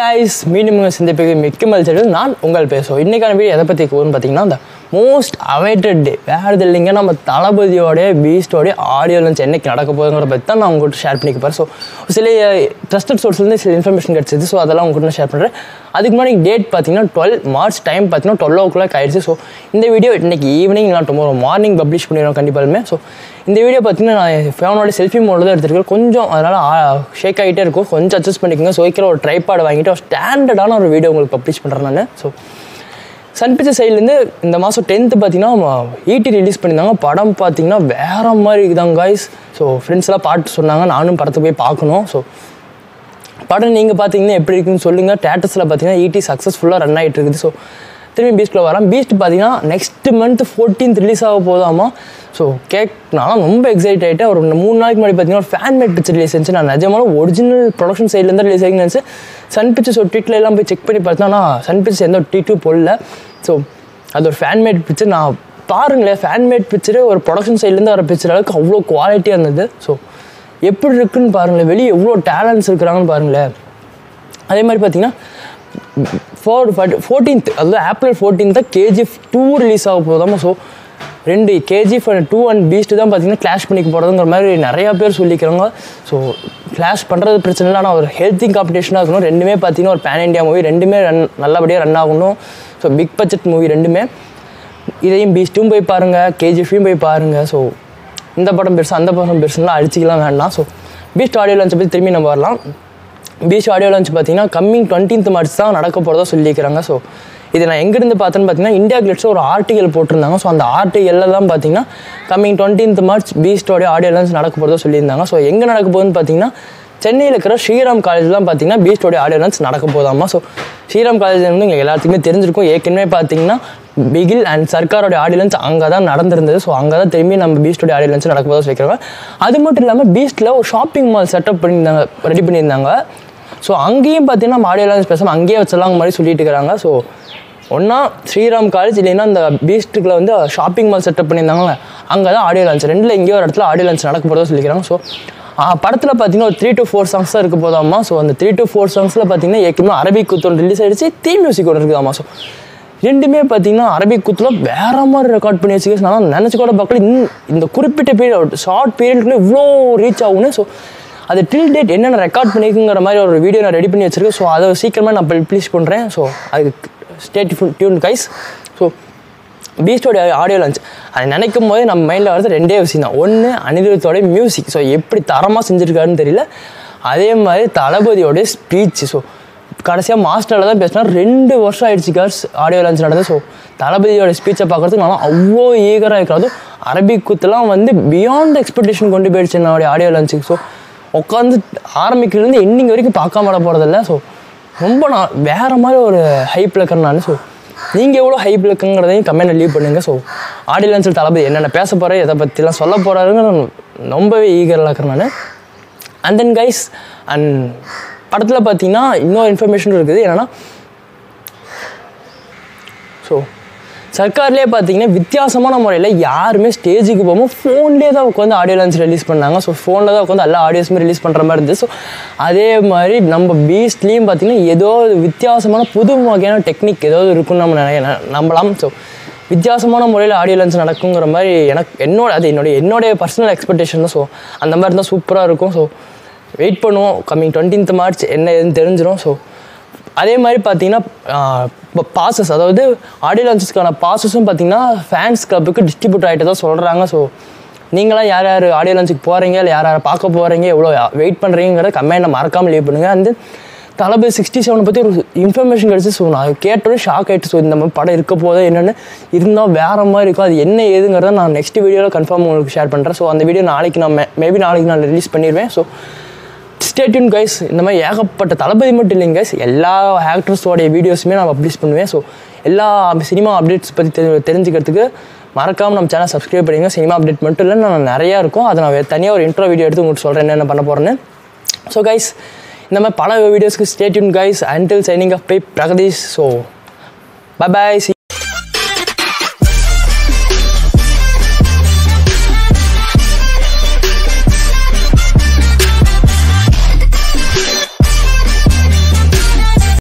guys மீண்டும் உங்கள் சந்திப்புக்கு மிக்க மகிழ்ச்சிகள் நான் உங்கள் பேசுவோம் இன்றைக்கான வீடியோ எதை பற்றி கூறுன்னு பார்த்தீங்கன்னா அந்த மோஸ்ட் அவைட்டட் டே வேறு இது இல்லைங்க நம்ம தளபதியோடைய பீஸ்டோடைய ஆடியோ லஞ்ச் என்னைக்கு நடக்க போகுதுங்கிற பற்றி தான் நான் உங்கள்கிட்ட ஷேர் பண்ணிக்க போகிறேன் ஸோ சில ட்ரஸ்டட் சோர்ஸ்லேருந்து சில இன்ஃபர்மேஷன் கிடச்சிது ஸோ அதெல்லாம் உங்கள்கிட்ட நான் ஷேர் பண்ணுறேன் அதுக்கு முன்னாடி டேட் பார்த்தீங்கன்னா டுவெல் மார்ச் டைம் பார்த்தீங்கன்னா டுவெல் ஓ கிளாக் ஆயிடுச்சு ஸோ இந்த வீடியோ இன்னைக்கு ஈவினிங் நான் டுமாரோ மார்னிங் பப்ளிஷ் பண்ணிடுவோம் கண்டிப்பாலுமே ஸோ இந்த வீடியோ பார்த்தீங்கன்னா நான் ஃபோனோட செல்ஃபி மோடில் தான் எடுத்துருக்கேன் கொஞ்சம் அதனால் ஷேக் ஆகிட்டே இருக்கும் கொஞ்சம் அட்ஜஸ்ட் பண்ணிக்கோங்க ஸோ வைக்கிற ஒரு ட்ரைபாடு வாங்கிட்டு ஒரு ஸ்டாண்டர்டான ஒரு வீடியோ உங்களுக்கு பப்ளிஷ் பண்ணுறேன் நான் ஸோ சன் பிக்சர் சைட்லேருந்து இந்த மாதம் டென்த்து பார்த்தீங்கன்னா ஈடி ரிலீஸ் பண்ணியிருந்தாங்க படம் பார்த்தீங்கன்னா வேற மாதிரி இருக்குதாங்க காய்ஸ் ஸோ ஃப்ரெண்ட்ஸ்லாம் பாட்டு சொன்னாங்க நானும் படத்தை போய் பார்க்கணும் ஸோ படம் நீங்கள் பார்த்தீங்கன்னா எப்படி இருக்குன்னு சொல்லுங்கள் டேட்டஸில் பார்த்தீங்கன்னா ஈடி சக்ஸஸ்ஃபுல்லாக ரன் ஆகிட்டு இருக்குது ஸோ திரும்பி பீஸ்ட்டில் வரலாம் பீஸ்ட் பார்த்தீங்கன்னா நெக்ஸ்ட் மந்த் ஃபோர்டீன்த் ரிலீஸ் ஆக போதாமா ஸோ கேக் நான் ரொம்ப எக்ஸைட் ஆகிட்டேன் ஒரு மூணு நாளைக்கு முன்னாடி பார்த்தீங்கன்னா ஒரு ஃபேன் மேட் பிக்சர் ரிலீஸ் இருந்துச்சு நான் நிஜமான ஒரிஜினல் ப்ரொடக்ஷன் சைட்லேருந்து ரிலீஸ் ஆகி நினச்சி சன் பிக்சர்ஸ் ஒரு ட்வீட்டில் எல்லாம் போய் செக் பண்ணி பார்த்தா ஆனால் சன் பிக்சர்ஸ் எந்த ஒரு ட்வீட்டும் போடல ஸோ அது ஒரு ஃபேன் மேட் பிக்சர் நான் பாருங்களேன் ஃபேன் மேட் பிக்சரு ஒரு ப்ரொடக்ஷன் சைட்லேருந்து வர பிக்சர் அளவுக்கு அவ்வளோ குவாலிட்டியாக இருந்தது ஸோ எப்படி இருக்குன்னு பாருங்களேன் வெளியே எவ்வளோ டேலண்ட்ஸ் இருக்கிறாங்கன்னு பாருங்களேன் அதே மாதிரி பார்த்தீங்கன்னா ஃபோர் ஃபோர்டீன்த் அதாவது ஏப்ரல் ஃபோர்டீன்த் தான் கேஜிஎஃப் டூ ரிலீஸ் ஆக போதாமா ஸோ ரெண்டு KGF and two and Beast தான் பார்த்தீங்கன்னா கிளாஷ் பண்ணிக்க போகிறதுங்கிற மாதிரி நிறையா பேர் சொல்லிக்கிறாங்க ஸோ கிளாஷ் பண்ணுறது பிரச்சனை இல்லை ஆனால் ஒரு ஹெல்த்தி காம்படிஷனாக இருக்கணும் ரெண்டுமே பார்த்தீங்கன்னா ஒரு பேன் இண்டியா மூவி ரெண்டுமே ரன் நல்லபடியாக ரன் ஆகணும் ஸோ பிக் பட்ஜெட் மூவி ரெண்டுமே இதையும் பீஸ்ட்டும் போய் பாருங்கள் கேஜிஎஃப்பையும் போய் பாருங்கள் ஸோ இந்த படம் பெருசு அந்த படம் பெருசுலாம் அடிச்சிக்கலாம் வேண்டாம் ஸோ பீஸ்ட் ஆடியோ லான்ச்சை பற்றி திரும்பி நம்ம வரலாம் பீச் ஆடியோ லான்ச் பார்த்தீங்கன்னா கம்மிங் டுவெண்ட்டீன்த் மார்ச் தான் நடக்க போகிறதா சொல்லியிருக்கிறாங்க ஸோ இது நான் எங்கேருந்து பார்த்தேன்னு பார்த்தீங்கன்னா இந்தியா கிளிட்ஸ் ஒரு ஆர்டிகல் போட்டிருந்தாங்க ஸோ அந்த ஆர்டிகலில் தான் பார்த்தீங்கன்னா கம்மிங் டுவெண்ட்டீன்த் மார்ச் பீஸ்டோடைய ஆடியோ லான்ச் நடக்க போகிறதா சொல்லியிருந்தாங்க ஸோ எங்கே நடக்க போகுதுன்னு பார்த்தீங்கன்னா சென்னையில் இருக்கிற ஸ்ரீராம் காலேஜ் தான் பார்த்தீங்கன்னா பீஸ்டோடைய ஆடியோ லான்ச் நடக்க போதாமா ஸோ ஸ்ரீராம் காலேஜ் வந்து இங்கே எல்லாத்துக்குமே தெரிஞ்சிருக்கும் ஏற்கனவே பார்த்தீங்கன்னா பிகில் அண்ட் சர்க்காரோட ஆடியோ லான்ச் அங்கே தான் நடந்திருந்தது ஸோ அங்கே தான் திரும்பி நம்ம பீஸ்டோடைய ஆடியோ லான்ச் நடக்க போதாக சொல்லிக்கிறாங்க அது மட்டும் இல்லாமல் பீஸ்ட்டில் ஒரு ஷாப்பிங் மால் செட்டப் பண்ணியிருந்தாங்க ரெடி பண்ணியிருந்தாங்க ஸோ அங்கேயும் பார்த்தீங்கன்னா நம்ம ஆடியோ லான்ச் பேசாமல் அங்கேயே வச்சலாம் மாதிரி சொல்லிட்டு இருக்கிறாங்க ஸோ ஒன்றா ஸ்ரீராம் காலேஜ் இல்லைன்னா அந்த பீஸ்ட்டுக்குள்ள வந்து ஷாப்பிங் மால் செட்டப் பண்ணியிருந்தாங்களே அங்கே தான் ஆடியோ லான்ச் ரெண்டில் எங்கேயோ ஒரு இடத்துல ஆடியோ லான்ச் நடக்க போகிறதா சொல்லிக்கிறாங்க ஸோ படத்தில் பார்த்தீங்கன்னா ஒரு த்ரீ டு ஃபோர் சாங்ஸ் தான் இருக்க போதாமா ஸோ அந்த த்ரீ டு ஃபோர் சாங்ஸில் பார்த்தீங்கன்னா ஏற்கனவே அரபிக் குத்து ஒன்று ரிலீஸ் ஆகிடுச்சு தீ மியூசிக் ஒன்று இருக்குதாமா ஸோ ரெண்டுமே பார்த்தீங்கன்னா அரபிக் குத்தில் வேற மாதிரி ரெக்கார்ட் பண்ணி வச்சுக்க நான் நினச்சி கூட பார்க்கல இந்த இந்த குறிப்பிட்ட பீரியட் ஷார்ட் பீரியட்குள்ளே இவ்வளோ ரீச் ஆகும்னு ஸோ அது டில் டேட் என்னென்ன ரெக்கார்ட் பண்ணிக்குங்கிற மாதிரி ஒரு வீடியோ நான் ரெடி பண்ணி வச்சிருக்கேன் ஸோ அதை சீக்கிரமாக நான் பப்ளிஷ் பண்ணுறேன் ஸோ அதுக்கு ஸ்டேட் டியூன் கைஸ் ஸோ பீஸ்டோட ஆடியோ லான்ச் அதை நினைக்கும் போதே நம்ம மைண்டில் வரது ரெண்டே விஷயம் தான் ஒன்று அனிருத்தோட மியூசிக் ஸோ எப்படி தரமாக செஞ்சுருக்காருன்னு தெரியல அதே மாதிரி தளபதியோடைய ஸ்பீச் ஸோ கடைசியாக மாஸ்டரில் தான் பேசினா ரெண்டு வருஷம் ஆயிடுச்சு கார்ஸ் ஆடியோ லான்ச் நடந்தது ஸோ தளபதியோட ஸ்பீச்சை பார்க்குறதுக்கு நான் அவ்வளோ ஈகராக இருக்கிறது அரபிக் குத்துலாம் வந்து பியாண்ட் எக்ஸ்பெக்டேஷன் கொண்டு போயிடுச்சு என்னுடைய ஆடியோ லான்ச்சுக்கு ஸோ உட்காந்து ஆரம்பிக்கிறதுலேருந்து எண்டிங் வரைக்கும் பார்க்காம விட போகிறதில்ல ஸோ ரொம்ப நான் வேறு மாதிரி ஒரு ஹைப்பில் இருக்கிறேன் நான் ஸோ நீங்கள் எவ்வளோ ஹைப்பில் இருக்குங்கிறதையும் கமெண்ட் லீவ் பண்ணுங்கள் ஸோ ஆடியோ லான்ச்சில் தளபதி என்னென்ன பேச போகிறேன் எதை பற்றிலாம் சொல்ல போகிறாருங்க நான் ரொம்பவே ஈகராக இருக்கிறேன் நான் அண்ட் தென் கைஸ் அண்ட் படத்தில் பார்த்தீங்கன்னா இன்னொரு இன்ஃபர்மேஷன் இருக்குது என்னென்னா ஸோ சர்க்கார்லேயே பார்த்தீங்கன்னா வித்தியாசமான முறையில் யாருமே ஸ்டேஜுக்கு போகாமல் ஃபோன்லேயே தான் உட்காந்து ஆடியோ லான்ச் ரிலீஸ் பண்ணாங்க ஸோ ஃபோனில் தான் உட்காந்து எல்லா ஆடியோஸுமே ரிலீஸ் பண்ணுற மாதிரி இருந்துச்சு ஸோ அதே மாதிரி நம்ம பீஸ்ட்லேயும் பார்த்தீங்கன்னா ஏதோ ஒரு வித்தியாசமான புது வகையான டெக்னிக் ஏதாவது இருக்குன்னு நம்ம நிறைய நம்பலாம் ஸோ வித்தியாசமான முறையில் ஆடியோ லான்ச் நடக்குங்கிற மாதிரி எனக்கு என்னோட அது என்னுடைய என்னுடைய பர்சனல் எக்ஸ்பெக்டேஷன் தான் ஸோ அந்த மாதிரி இருந்தால் சூப்பராக இருக்கும் ஸோ வெயிட் பண்ணுவோம் கம்மிங் டுவெண்ட்டீன்த் மார்ச் என்ன ஏதுன்னு தெரிஞ்சிடும் ஸோ அதே மாதிரி பார்த்தீங்கன்னா இப்போ பாசஸ் அதாவது ஆடியோ லான்ச்சஸ்க்கான பாசஸும் பார்த்தீங்கன்னா ஃபேன்ஸ் கிளப்புக்கு டிஸ்ட்ரிபியூட் ஆகிட்டு தான் சொல்கிறாங்க ஸோ நீங்களாம் யார் யார் ஆடியோ லான்ச்சுக்கு போகிறீங்க இல்லை யார் யார் பார்க்க போகிறீங்க எவ்வளோ வெயிட் பண்ணுறீங்கிறத கமெண்ட்டை மறக்காமல் லீவ் பண்ணுங்கள் அந்த தளபதி சிக்ஸ்டி செவனை பற்றி ஒரு இன்ஃபர்மேஷன் கிடச்சி ஸோ நான் கேட்டோடனே ஷாக் ஆகிட்டு ஸோ இந்த மாதிரி படம் இருக்க போதே என்னென்னு இருந்தால் வேறு மாதிரி இருக்கும் அது என்ன ஏதுங்கிறத நான் நெக்ஸ்ட் வீடியோவில் கன்ஃபார்ம் உங்களுக்கு ஷேர் பண்ணுறேன் ஸோ அந்த வீடியோ நாளைக்கு நான் மேபி நாளைக்கு நான் ரிலீஸ் பண்ணிடுவேன் ஸோ ஸ்டேட்யூன் கைஸ் இந்த மாதிரி ஏகப்பட்ட தளபதி மட்டும் இல்லைங்க கைஸ் எல்லா ஆக்டர்ஸோடைய வீடியோஸுமே நான் பப்ளிஷ் பண்ணுவேன் ஸோ எல்லா சினிமா அப்டேட்ஸ் பற்றி தெரி தெரிஞ்சுக்கிறதுக்கு மறக்காமல் நம்ம சேனல் சப்ஸ்கிரைப் பண்ணிங்க சினிமா அப்டேட் மட்டும் இல்லை நான் நிறையா இருக்கும் அதை நான் தனியாக ஒரு இன்ட்ரோ வீடியோ எடுத்து உங்களுக்கு சொல்கிறேன் என்னென்ன பண்ண போகிறேன்னு ஸோ கைஸ் இந்த மாதிரி பல வீடியோஸ்க்கு stay tuned guys until signing off by Pragadeesh so bye bye C